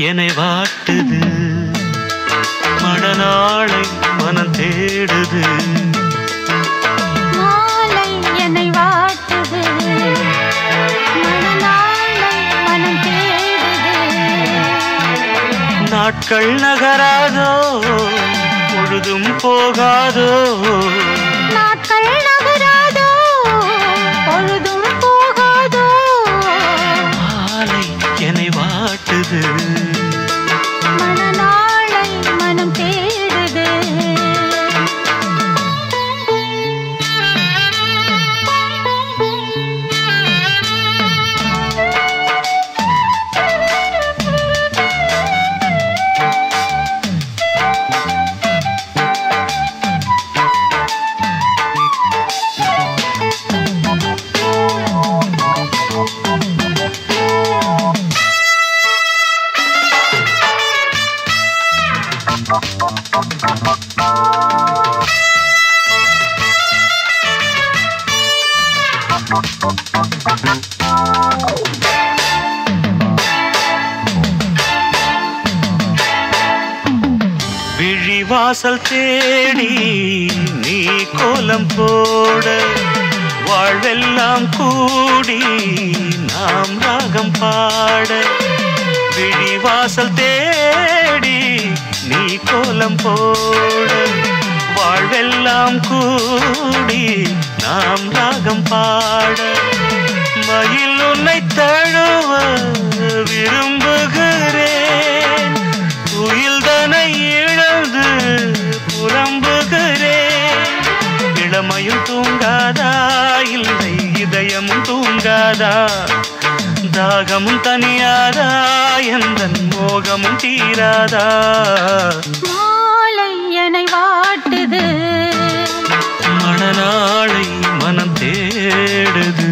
என்னை வாட்டுது மணநாளை மனம் தேடுது மாலை என்னை வாட்டுது மணநாளை மனம் தேடுது நாட்கள் நகராதோ பொழுதும் போகாதோ நாட்கள் நகராதோ பொழுதும் போகாதோ மாலை என்னை வாட்டுது மணநாளை மனம் தேடுது விழிவாசல் தேடி நீ கோலம் போட வாழ்வெல்லாம் கூடி நாம் ராகம் பாட விழிவாசல் தேடி நீ கோலம் போட வாழ்வெல்லாம் கூடி நாம் ராகம் பாட மயில் உன்னை தழுவ விரும்புகிறேன் உயில்தனை இழந்து புலம்புகிறேன் இளமையும் தூங்காதா இல்லை இதயமும் தூங்காதா தாகமும் தனியாதா எந்த மோகமும் தீராதா மாலை என்னை வாட்டுது மணநாளை மனம் தேடுது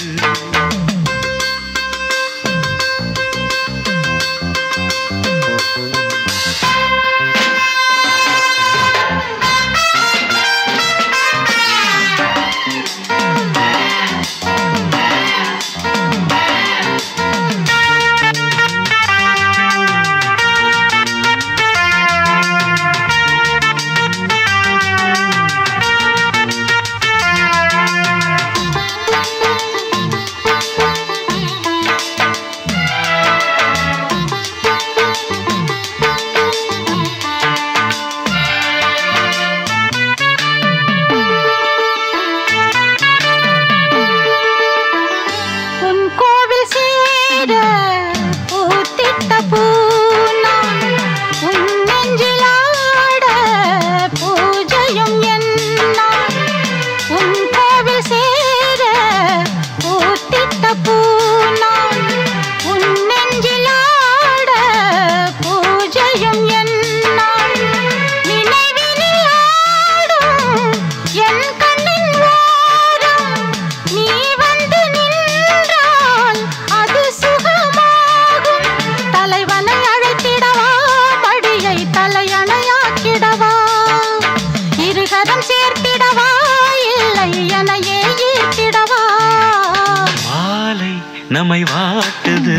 உன் கோவில் சேர பூத்திட்ட பூனான் உன் நெஞ்சிலாட பூஜையும் என்னான் உன் கோவில் சேர பூத்திட்ட பூனான் உன் நெஞ்சிலாட பூஜையும் என்னான் நினைவினில் ஆடும் என் கண்ணின் ஓரம் நீ வந்து நின்றால் அது சுகமாகும் தலைவனை அழைத்திடவா படியை தலையணையாக்கிடவா இருகரம் சேர்த்திடவா இல்லை எனையே ஈர்த்திடவா மாலை நம்மை வாட்டுது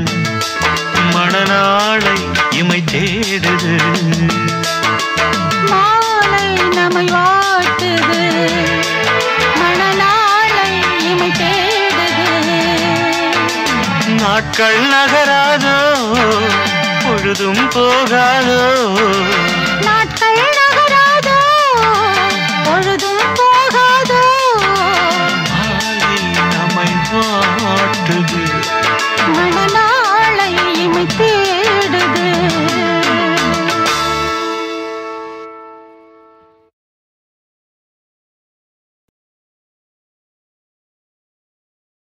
மணநாளை இமை தேடுது மாலை நம்மை வாட்டுது மணநாளை இமை தேடுது நாட்கள் நகராதோ பொழுதும் போகாதோ